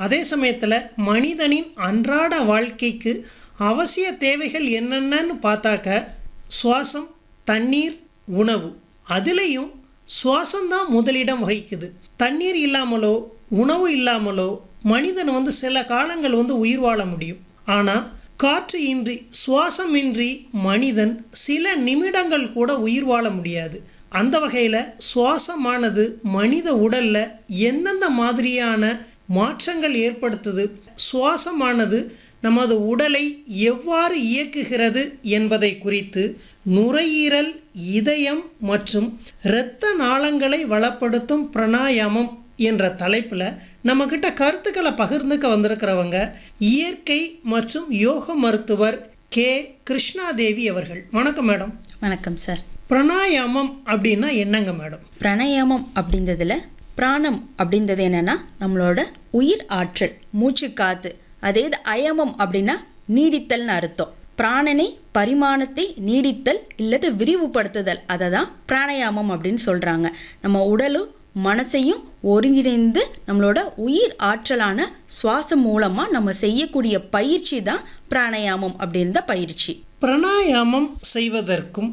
அதே சமயத்தில் மனிதனின் அன்றாட வாழ்க்கைக்கு அவசிய தேவைகள் என்னென்னன்னு பார்த்தாக்க சுவாசம் தண்ணீர் உணவு அதுலேயும் சுவாசம்தான் முதலிடம் வகிக்குது தண்ணீர் இல்லாமலோ உணவு இல்லாமலோ மனிதன் வந்து சில காலங்கள் வந்து உயிர் வாழ முடியும் ஆனால் காற்று இன்றி சுவாசம் இன்றி மனிதன் சில நிமிடங்கள் கூட உயிர் வாழ முடியாது அந்த வகையில் சுவாசமானது மனித உடலில் எந்தெந்த மாதிரியான மாற்றங்கள் ஏற்படுத்துது சுவாசமானது நமது உடலை எவ்வாறு இயக்குகிறது என்பதை குறித்து நுரையீரல் இதயம் மற்றும் இரத்த நாளங்களை வளப்படுத்தும் பிராணாயாமம் என்ற தலைப்பில் நம்மக்கிட்ட கருத்துக்களை பகிர்ந்துக்க வந்திருக்கிறவங்க இயற்கை மற்றும் யோக மருத்துவர் கே கிருஷ்ணாதேவி அவர்கள் வணக்கம் மேடம் வணக்கம் சார் பிராணாயாமம் அப்படின்னா என்னங்க மேடம் பிராணாயாமம் அப்படின்றதுல பிராணம் அப்படின்றது என்னன்னா நம்மளோட உயிர் ஆற்றல் மூச்சு காத்து அதே இது அயமம் அப்படின்னா நீடித்தல்னு அர்த்தம் பிராணனை பரிமாணத்தை நீடித்தல் இல்லது விரிவுபடுத்துதல் அதை தான் பிராணாயாமம் அப்படின்னு சொல்கிறாங்க நம்ம உடலும் மனசையும் ஒருங்கிணைந்து நம்மளோட உயிர் ஆற்றலான சுவாசம் மூலமாக நம்ம செய்யக்கூடிய பயிற்சி தான் பிராணாயாமம் அப்படின்ற பயிற்சி பிராணாயாமம் செய்வதற்கும்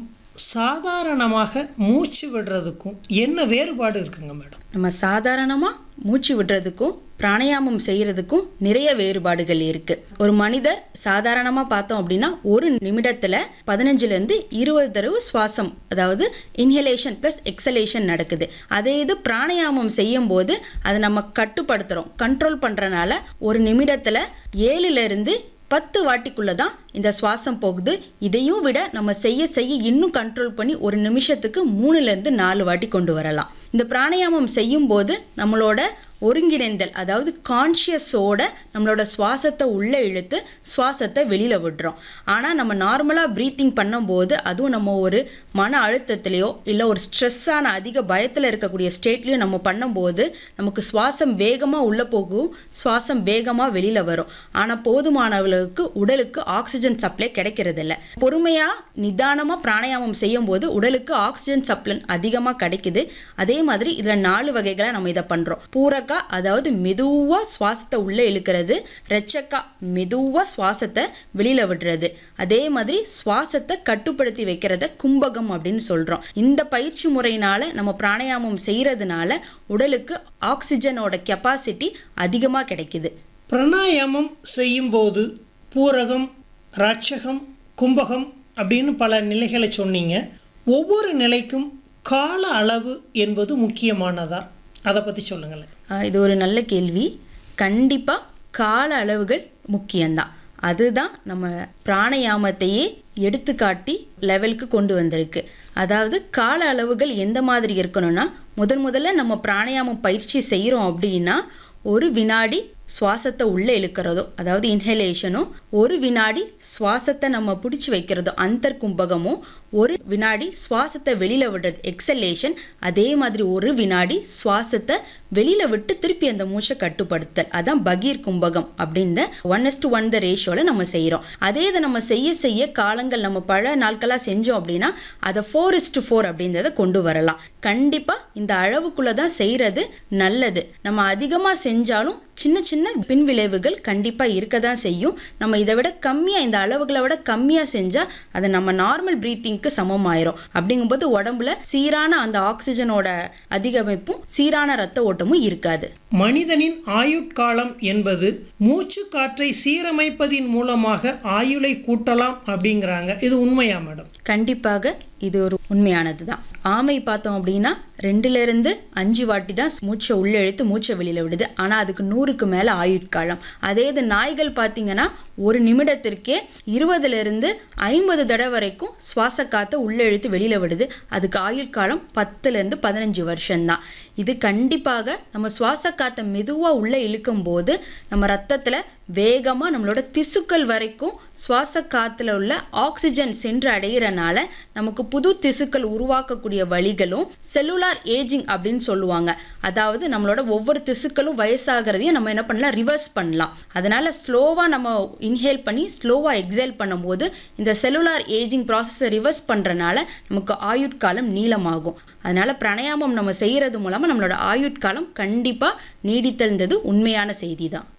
சாதாரணமாக மூச்சு விடுறதுக்கும் என்ன வேறுபாடு இருக்குங்க மேடம் நம்ம சாதாரணமாக மூச்சு விடுறதுக்கும் பிராணாயாமம் செய்கிறதுக்கும் நிறைய வேறுபாடுகள் இருக்கு ஒரு மனிதர் சாதாரணமாக பார்த்தோம் அப்படின்னா ஒரு நிமிடத்தில் பதினஞ்சுலேருந்து இருபது தடவை சுவாசம் அதாவது இன்ஹலேஷன் ப்ளஸ் எக்ஸலேஷன் நடக்குது அதே இது பிராணாயாமம் செய்யும் போது அதை நம்ம கட்டுப்படுத்துகிறோம் கண்ட்ரோல் பண்ணுறனால ஒரு நிமிடத்தில் ஏழுலேருந்து பத்து வாட்டிக்குள்ள தான் இந்த சுவாசம் போகுது இதையும் விட நம்ம செய்ய செய்ய இன்னும் கண்ட்ரோல் பண்ணி ஒரு நிமிஷத்துக்கு மூணுலேருந்து நாலு வாட்டி கொண்டு வரலாம் இந்த பிராணாயாமம் செய்யும்போது நம்மளோட ஒருங்கிணைந்தல் அதாவது கான்ஷியஸோட நம்மளோட சுவாசத்தை உள்ளே இழுத்து சுவாசத்தை வெளியில் விடுறோம் ஆனால் நம்ம நார்மலாக ப்ரீத்திங் பண்ணும்போது அதுவும் நம்ம ஒரு மன அழுத்தத்திலையோ இல்லை ஒரு ஸ்ட்ரெஸ்ஸான அதிக பயத்தில் இருக்கக்கூடிய ஸ்டேட்லேயோ நம்ம பண்ணும்போது நமக்கு சுவாசம் வேகமாக உள்ளே போகும் சுவாசம் வேகமாக வெளியில் வரும் ஆனால் போதுமான அளவுக்கு உடலுக்கு ஆக்சிஜன் சப்ளை கிடைக்கிறதில்ல பொறுமையாக நிதானமாக பிராணாயாமம் செய்யும்போது உடலுக்கு ஆக்சிஜன் சப்ளை அதிகமாக கிடைக்குது அதே மாதிரி இதில் நாலு வகைகளை நம்ம இதை பண்ணுறோம் பூரக்கா அதாவது மெதுவாக சுவாசத்தை உள்ளே இழுக்கிறது ரெச்சக்கா மெதுவாக சுவாசத்தை வெளியில் விடுறது அதே மாதிரி சுவாசத்தை கட்டுப்படுத்தி வைக்கிறத கும்பகம் அப்படின்னு சொல்கிறோம் இந்த பயிற்சி முறையினால நம்ம பிராணாயாமம் செய்கிறதுனால உடலுக்கு ஆக்சிஜனோட கெப்பாசிட்டி அதிகமாக கிடைக்குது பிராணாயாமம் செய்யும்போது பூரகம் ராட்சகம் கும்பகம் அப்படின்னு பல நிலைகளை சொன்னீங்க ஒவ்வொரு நிலைக்கும் கால அளவு என்பது முக்கியமானதா அதை பற்றி சொல்லுங்களேன் ஆஹ் இது ஒரு நல்ல கேள்வி கண்டிப்பாக கால அளவுகள் முக்கியம்தான் அதுதான் நம்ம பிராணாயாமத்தையே எடுத்துக்காட்டி லெவலுக்கு கொண்டு வந்திருக்கு அதாவது கால அளவுகள் எந்த மாதிரி இருக்கணும்னா முதன் முதல்ல நம்ம பிராணாயாமம் பயிற்சி செய்கிறோம் அப்படின்னா ஒரு வினாடி சுவாசத்தை உள்ளே இழுக்கிறதோ அதாவது இன்ஹலேஷனும் ஒரு வினாடி சுவாசத்தை நம்ம பிடிச்சி வைக்கிறதோ அந்தர் கும்பகமும் ஒரு வினாடி சுவாசத்தை வெளியில் விடுறது எக்ஸலேஷன் அதே மாதிரி ஒரு வினாடி சுவாசத்தை வெளியில் விட்டு திருப்பி அந்த மூச்சை கட்டுப்படுத்தல் அதான் பகீர் கும்பகம் அப்படின்னு one is to one the ரேஷியோவில் நம்ம செய்கிறோம் அதே இதை நம்ம செய்ய செய்ய காலங்கள் நம்ம பல நாட்களாக செஞ்சோம் அப்படின்னா அதை ஃபோர் இஸ் டு ஃபோர் அப்படின்றத கொண்டு வரலாம் கண்டிப்பாக இந்த அளவுக்குள்ளே தான் செய்கிறது நல்லது நம்ம அதிகமாக செஞ்சாலும் சின்ன சின்ன பின் விளைவுகள் கண்டிப்பாக இருக்க தான் செய்யும் நம்ம இதை விட கம்மியாக இந்த அளவுகளை விட கம்மியாக செஞ்சால் அது நம்ம நார்மல் ப்ரீத்திங்க்கு சமமாயிரும் அப்படிங்கும்போது உடம்புல சீரான அந்த ஆக்சிஜனோட அதிகமைப்பும் சீரான ரத்த ஓட்டமும் இருக்காது மனிதனின் ஆயுட்காலம் என்பது மூச்சு காற்றை சீரமைப்பதின் மூலமாக ஆயுளை கூட்டலாம் அப்படிங்கிறாங்க இது உண்மையா மேடம் கண்டிப்பாக இது ஒரு உண்மையானது தான் ஆமை பார்த்தோம் அப்படின்னா ரெண்டுலேருந்து அஞ்சு வாட்டி தான் மூச்சை உள்ளே இழுத்து மூச்சை வெளியில் விடுது ஆனால் அதுக்கு நூறுக்கு மேலே ஆயுட்காலம் அதே இது நாய்கள் பார்த்தீங்கன்னா ஒரு நிமிடத்திற்கே இருபதுலேருந்து ஐம்பது தடவை வரைக்கும் சுவாச காற்றை உள்ளே இழுத்து வெளியில் விடுது அதுக்கு ஆயுட்காலம் பத்துலேருந்து பதினஞ்சு வருஷம்தான் இது கண்டிப்பாக நம்ம சுவாச காற்றை மெதுவாக உள்ளே இழுக்கும் போது நம்ம ரத்தத்தில் வேகமாக நம்மளோட திசுக்கள் வரைக்கும் சுவாச காற்றுல உள்ள ஆக்சிஜன் சென்று அடையிறனால நமக்கு புது திசுக்கள் உருவாக்கக்கூடிய வழிகளும் செல்லுலார் ஏஜிங் அப்படின்னு சொல்லுவாங்க அதாவது நம்மளோட ஒவ்வொரு திசுக்களும் வயசாகிறதையும் நம்ம என்ன பண்ணலாம் ரிவர்ஸ் பண்ணலாம் அதனால ஸ்லோவாக நம்ம இன்ஹேல் பண்ணி ஸ்லோவாக எக்ஸேல் பண்ணும்போது இந்த செல்லுலார் ஏஜிங் ப்ராசஸை ரிவர்ஸ் பண்ணுறனால நமக்கு ஆயுட்காலம் நீளமாகும் அதனால பிராணாயாமம் நம்ம செய்கிறது மூலமாக நம்மளோட ஆயுட்காலம் கண்டிப்பாக நீடித்தல்ன்றது உண்மையான செய்தி தான்